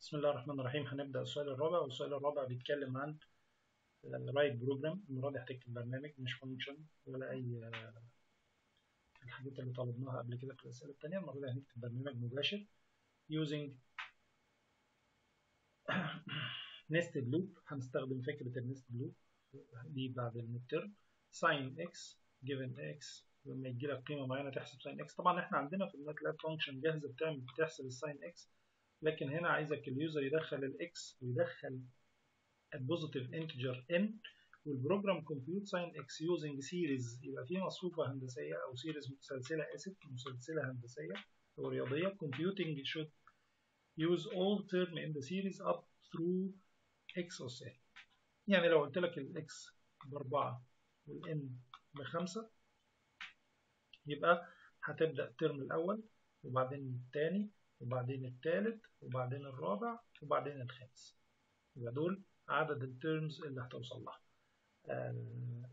بسم الله الرحمن الرحيم هنبدأ السؤال الرابع والسؤال الرابع بيتكلم عن رايت بروجرام المرة دي هتكتب برنامج مش فانكشن ولا أي الحاجات اللي طلبناها قبل كده في الأسئلة التانية المرة دي هنكتب برنامج مباشر using nested loop هنستخدم فكرة النستد لوب دي بعد المتر sin x given x لما يجي لك قيمة معينة تحسب sin x طبعا احنا عندنا في الماتلاب فانكشن جاهزة بتعمل بتحسب الساين x لكن هنا عايزك اليوزر يدخل الاكس ويدخل البوزيتيف انتجر n والبروجرام كومبيوت ساين اكس يوزنج سيريز يبقى في مصفوفه هندسيه او سيريز متسلسله اسف مسلسله هندسيه او رياضيه computing should use all term in the series up through x أس n يعني لو قلت لك الاكس بأربعة والn بخمسة يبقى هتبدأ الترم الأول وبعدين الثاني وبعدين الثالث وبعدين الرابع وبعدين الخامس يبقى دول عدد الترمز اللي هتوصل لها آه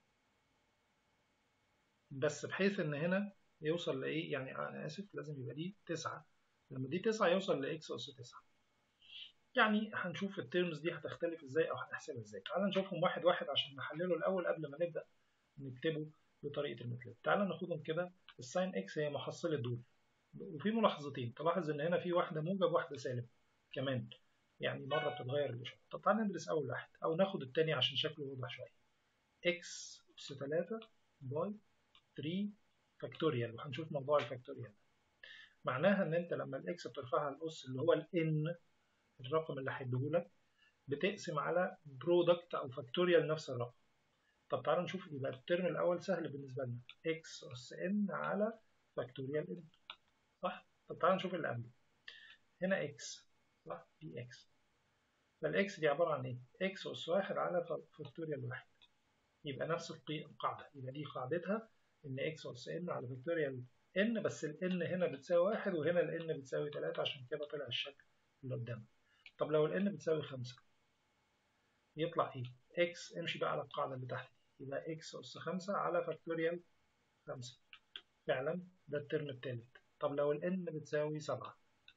بس بحيث ان هنا يوصل لايه يعني انا اسف لازم يبقى دي تسعة لما دي تسعة يوصل لاكس اس تسعة يعني هنشوف الترمز دي هتختلف ازاي او هنحسبها ازاي تعال نشوفهم واحد واحد عشان نحلله الاول قبل ما نبدا نكتبه بطريقه الماتلاب تعال ناخدهم كده الساين اكس هي محصله دول وفي ملاحظتين تلاحظ ان هنا في واحده موجب واحده سالب كمان يعني مره بتتغير الاشاره طب تعالى ندرس اول واحد او ناخد التاني عشان شكله واضح شويه x اس 3 باي 3 فاكتوريال وهنشوف موضوع الفاكتوريال معناها ان انت لما الاكس بترفعها الاس اللي هو الان الرقم اللي هيديهولك بتقسم على برودكت او فاكتوريال نفس الرقم طب تعالى نشوف يبقى الترم الاول سهل بالنسبه لنا x اس n على فاكتوريال n صح؟ طب تعالى نشوف اللي قبله هنا x صح؟ دي x فالاكس دي عبارة عن ايه؟ x أس واحد على فاكتوريال واحد يبقى نفس القاعدة يبقى دي قاعدتها إن x أس n على فاكتوريال n بس ال n هنا بتساوي واحد وهنا ال n بتساوي تلاتة عشان كده طلع الشكل اللي قدامك طب لو ال n بتساوي خمسة يطلع ايه؟ x امشي بقى على القاعدة اللي تحت دي يبقى x أس خمسة على فاكتوريال خمسة فعلا ده الترم التالت طب لو ال n بتساوي سبعة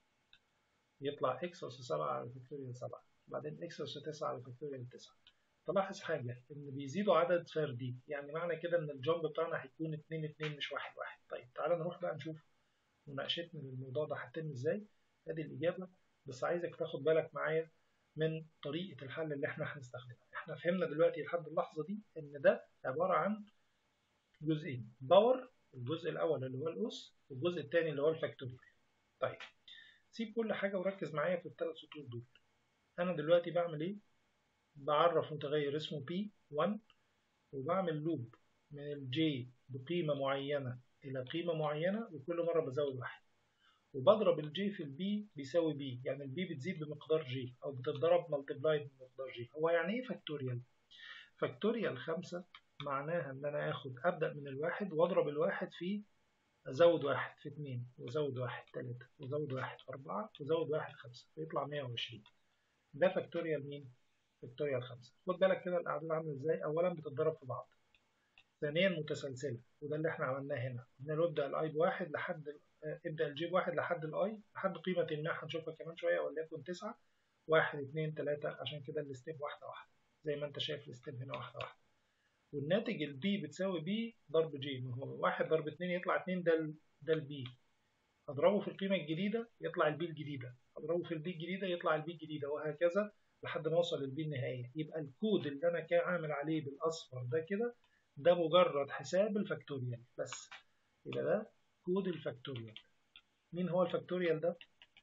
يطلع x أس سبعة على فاكتوريال سبعة بعدين x أس تسعة على فاكتوريال تسعة تلاحظ حاجة إن بيزيدوا عدد فردي يعني معنى كده إن الجامب بتاعنا هيكون اتنين اتنين مش واحد واحد طيب تعالى نروح بقى نشوف مناقشتنا للموضوع ده هتتم إزاي أدي الإجابة بس عايزك تاخد بالك معايا من طريقة الحل اللي إحنا هنستخدمها إحنا فهمنا دلوقتي لحد اللحظة دي إن ده عبارة عن جزئين باور الجزء الأول اللي هو الأس والجزء الثاني اللي هو الفاكتوريال طيب سيب كل حاجة وركز معايا في الثلاث سطور دول أنا دلوقتي بعمل إيه؟ بعرف متغير اسمه P1 وبعمل لوب من الجي بقيمة معينة إلى قيمة معينة وكل مرة بزود واحد وبضرب الجي في البي بيساوي بي يعني البي بتزيد بمقدار جي أو بتتضرب ملتبلايد بمقدار جي هو يعني إيه فاكتوريال؟ فاكتوريال خمسة معناها إن أنا آخد أبدأ من الواحد وأضرب الواحد في أزود واحد في اتنين وأزود واحد تلاتة وأزود واحد في أربعة وأزود واحد خمسة فيطلع مية وعشرين ده فاكتوريال مين؟ فاكتوريال خمسة خد بالك كده الأعداد عاملة إزاي؟ أولا بتتضرب في بعض ثانيا متسلسلة وده اللي إحنا عملناه هنا قلنا له ابدأ الأي بواحد لحد ابدأ الجي بواحد لحد الأي لحد قيمة ما هنشوفها كمان شوية وليكن تسعة واحد اتنين تلاتة عشان كده الستيب واحدة واحدة زي ما أنت شايف الستيب هنا واحدة واحدة والناتج البي بتساوي بي ضرب جي ما هو واحد ضرب اتنين يطلع اتنين ده ال ده البي اضربه في القيمة الجديدة يطلع البي الجديدة اضربه في البي الجديدة يطلع البي الجديدة وهكذا لحد ما اوصل للبي النهائية يبقى الكود اللي انا كان عامل عليه بالاصفر ده كده ده مجرد حساب الفاكتوريال بس يبقى ده كود الفاكتوريال مين هو الفاكتوريال ده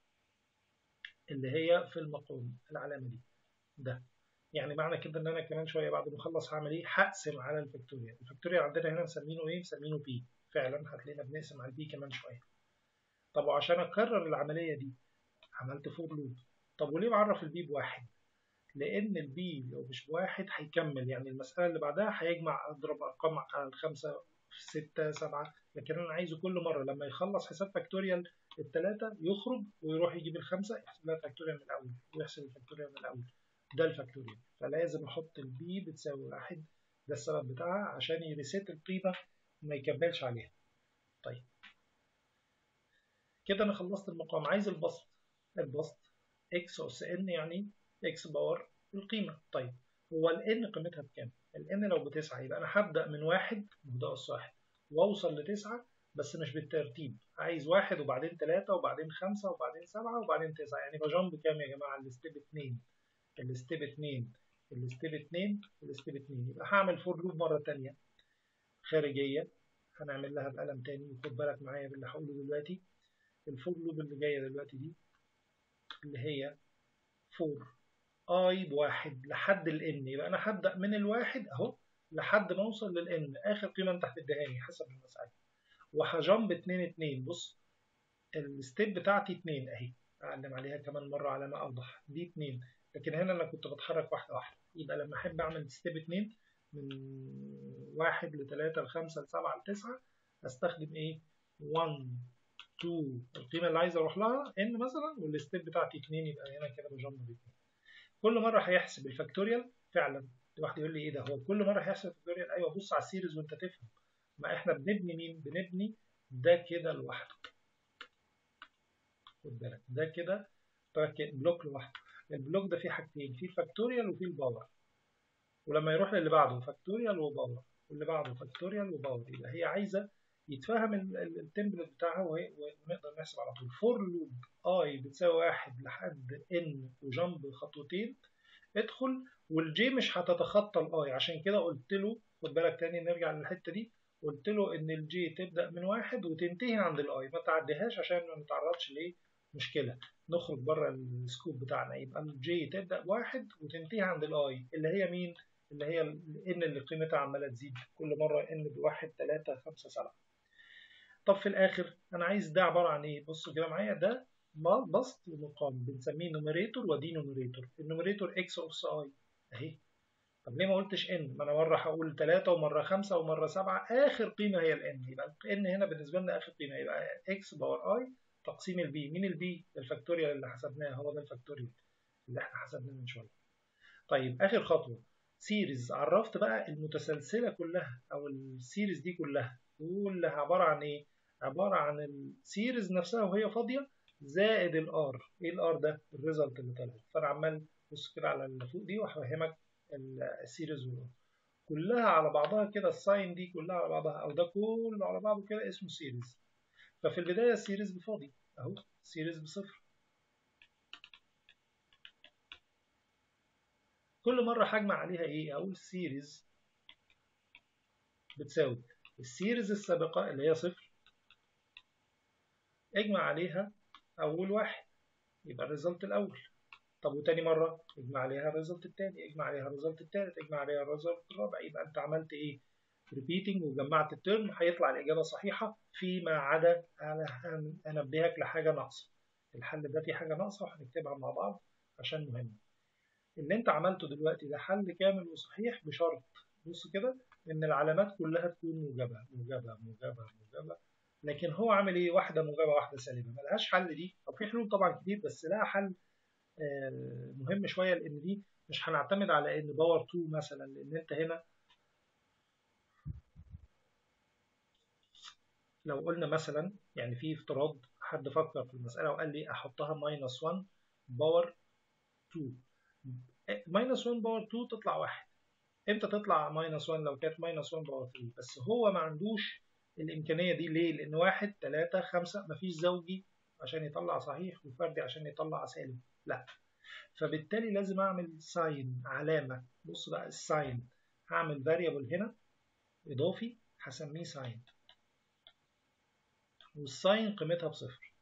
اللي هي في المقام العلامة دي ده يعني معنى كده ان انا كمان شويه بعد ما اخلص هعمل ايه هقسم على الفاكتوريال الفاكتوريال عندنا هنا مسمينه ايه مسمينه بي فعلا هتلاقينا بنقسم على البي كمان شويه طب وعشان اكرر العمليه دي عملت فور لوب طب وليه بعرف البي بواحد لان البي لو مش بواحد هيكمل يعني المساله اللي بعدها هيجمع اضرب ارقام على الخمسه في ستة سبعة لكن أنا عايزه كل مرة لما يخلص حساب فاكتوريال التلاتة يخرج ويروح يجيب الخمسة يحسب لها فاكتوريال من الأول ويحسب الفاكتوريال من الأول ده الفاكتوريال فلازم احط البي بتساوي واحد ده السبب بتاعها عشان يريسيت القيمة وما يكملش عليها طيب كده انا خلصت المقام عايز البسط البسط x أس n يعني x باور القيمة طيب هو ال n قيمتها بكام؟ ال n لو بتسعة يبقى أنا هبدأ من واحد ده أس واحد وأوصل لتسعة بس مش بالترتيب عايز واحد وبعدين تلاتة وبعدين خمسة وبعدين سبعة وبعدين تسعة يعني بجامب كام يا جماعة الستيب اتنين الستيب اتنين الستيب اتنين الستيب اتنين يبقى هعمل فور لوب مرة تانية خارجية هنعمل لها بقلم تاني وخد بالك معايا باللي هقوله دلوقتي الفور لوب اللي جاية دلوقتي دي اللي هي فور اي بواحد لحد الان يبقى انا هبدأ من الواحد اهو لحد ما اوصل للان اخر قيمة انت هتديهاني حسب المسألة وهجمب اتنين اتنين بص الستيب بتاعتي اتنين اهي اعلم عليها كمان مرة على ما اوضح دي اتنين لكن هنا انا كنت بتحرك واحدة واحدة يبقى لما احب اعمل ستيب اتنين من واحد لتلاتة لخمسة لسبعة لتسعة استخدم ايه 1 2 القيمة اللي عايز اروح لها ان مثلا والستيب بتاعتي اتنين يبقى هنا كده بجمب اتنين كل مرة هيحسب الفاكتوريال فعلا واحد يقول لي ايه ده هو كل مرة هيحسب الفاكتوريال ايوه بص على السيريز وانت تفهم ما احنا بنبني مين بنبني ده كده لوحده خد بالك ده كده بلوك لوحده البلوك ده فيه حاجتين فيه الفاكتوريال وفيه الباور ولما يروح للي بعده فاكتوريال وباور واللي بعده فاكتوريال وباور يبقى هي عايزه يتفهم التمبلت بتاعها ونقدر نحسب على طول فور لوب اي بتساوي واحد لحد ان وجنب خطوتين ادخل والجي مش هتتخطى الاي عشان كده قلت له خد بالك تاني نرجع للحته دي قلت له ان الجي تبدا من واحد وتنتهي عند الاي ما تعديهاش عشان ما نتعرضش لمشكله نخرج بره السكوب بتاعنا يبقى الجي تبدا بواحد وتنتهي عند الاي اللي هي مين اللي هي الان اللي قيمتها عماله تزيد كل مره ان بواحد تلاتة خمسة سبعة طب في الاخر انا عايز ده عباره عن ايه بصوا كده معايا ده بسط ومقام بنسميه نوميريتور ودي نوميريتور النوميريتور اكس اوس اي اهي طب ليه ما قلتش ان ما انا مره هقول 3 ومره 5 ومره 7 اخر قيمه هي الان يبقى الان هنا بالنسبه لنا اخر قيمه يبقى اكس باور اي تقسيم البي مين البي الفاكتوريال اللي حسبناه هو ده الفاكتوريال اللي احنا حسبناه من شويه طيب اخر خطوه سيريز عرفت بقى المتسلسله كلها او السيريز دي كلها كلها عباره عن ايه عباره عن السيريز نفسها وهي فاضيه زائد الار ايه الار ده الريزلت اللي طلع فانا عمال بص كده على اللي فوق دي وهفهمك السيريز والار كلها على بعضها كده الساين دي كلها على بعضها او ده كله على بعضه كده اسمه سيريز ففي البدايه السيريز بفاضي اهو سيريز بصفر كل مره هجمع عليها ايه اقول السيريز بتساوي السيريز السابقه اللي هي صفر اجمع عليها اول واحد يبقى الريزلت الاول طب وتاني مرة اجمع عليها الريزلت التاني اجمع عليها الريزلت التالت اجمع عليها الريزلت الرابع يبقى انت عملت ايه ريبيتنج وجمعت الترم هيطلع الإجابة صحيحة فيما عدا أنا أنبهك لحاجة ناقصة الحل ده فيه حاجة ناقصة وهنكتبها مع بعض عشان مهم اللي انت عملته دلوقتي ده حل كامل وصحيح بشرط بص كده ان العلامات كلها تكون موجبة موجبة موجبة موجبة لكن هو عامل ايه واحدة موجبة واحدة سالبة ملهاش حل دي او في حلول طبعا كتير بس لها حل مهم شوية لان دي مش هنعتمد على ان باور 2 مثلا لان انت هنا لو قلنا مثلا يعني في افتراض حد فكر في المسألة وقال لي احطها ماينس 1 باور 2 ماينس 1 باور 2 تطلع واحد امتى تطلع ماينس 1 لو كانت ماينس 1 باور 3 بس هو ما عندوش الامكانيه دي ليه لان واحد 3 5 مفيش زوجي عشان يطلع صحيح وفردي عشان يطلع سالب لا فبالتالي لازم اعمل ساين علامه بص بقى الساين هعمل فاريبل هنا اضافي هسميه ساين والساين قيمتها بصفر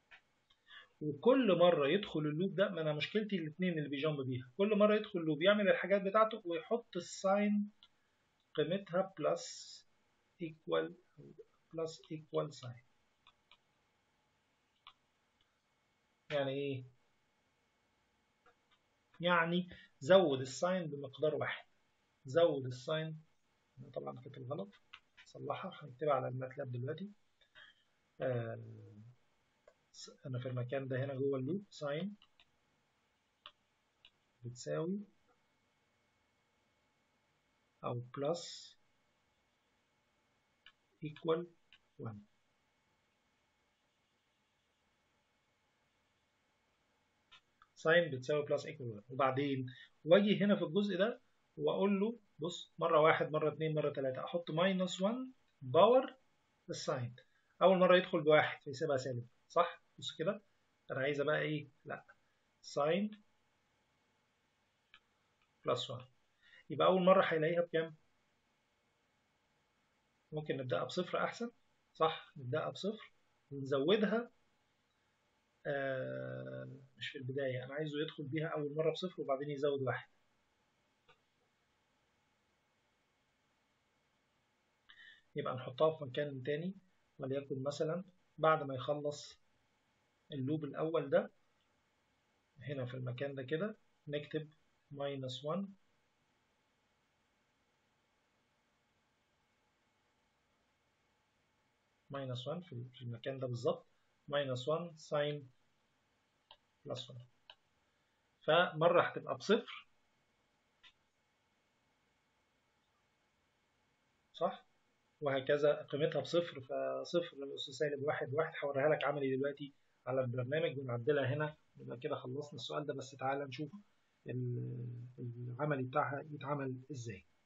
وكل مرة يدخل اللوب ده ما أنا مشكلتي الاثنين اللي بيجامب بيها كل مرة يدخل اللوب يعمل الحاجات بتاعته ويحط الساين قيمتها بلس equal بلس equal ساين يعني إيه؟ يعني زود الساين بمقدار واحد زود الساين أنا طبعا كتب غلط صلحها هنكتبها على الماتلاب دلوقتي آه أنا في المكان ده هنا جوه اللوب ساين بتساوي أو بلس equal 1 ساين بتساوي بلس ايكوال وبعدين واجي هنا في الجزء ده واقول له بص مره واحد مره اتنين مره تلاته احط ماينس 1 باور الساين اول مره يدخل بواحد فيسيبها سالب صح بص كده انا عايزه بقى ايه لا ساين بلس 1 يبقى اول مره هيلاقيها بكام ممكن نبداها بصفر احسن صح نبداها بصفر ونزودها آه مش في البدايه انا عايزه يدخل بيها اول مره بصفر وبعدين يزود واحد يبقى نحطها في مكان تاني وليكن مثلا بعد ما يخلص اللوب الأول ده هنا في المكان ده كده نكتب minus 1 minus 1 في المكان ده بالظبط minus 1 sin plus 1 فمرة هتبقى بصفر صح وهكذا قيمتها بصفر فصفر أس سالب واحد واحد هوريها لك عملي دلوقتي على البرنامج ونعدلها هنا يبقى كده خلصنا السؤال ده بس تعالى نشوف العملي بتاعها يتعمل ازاي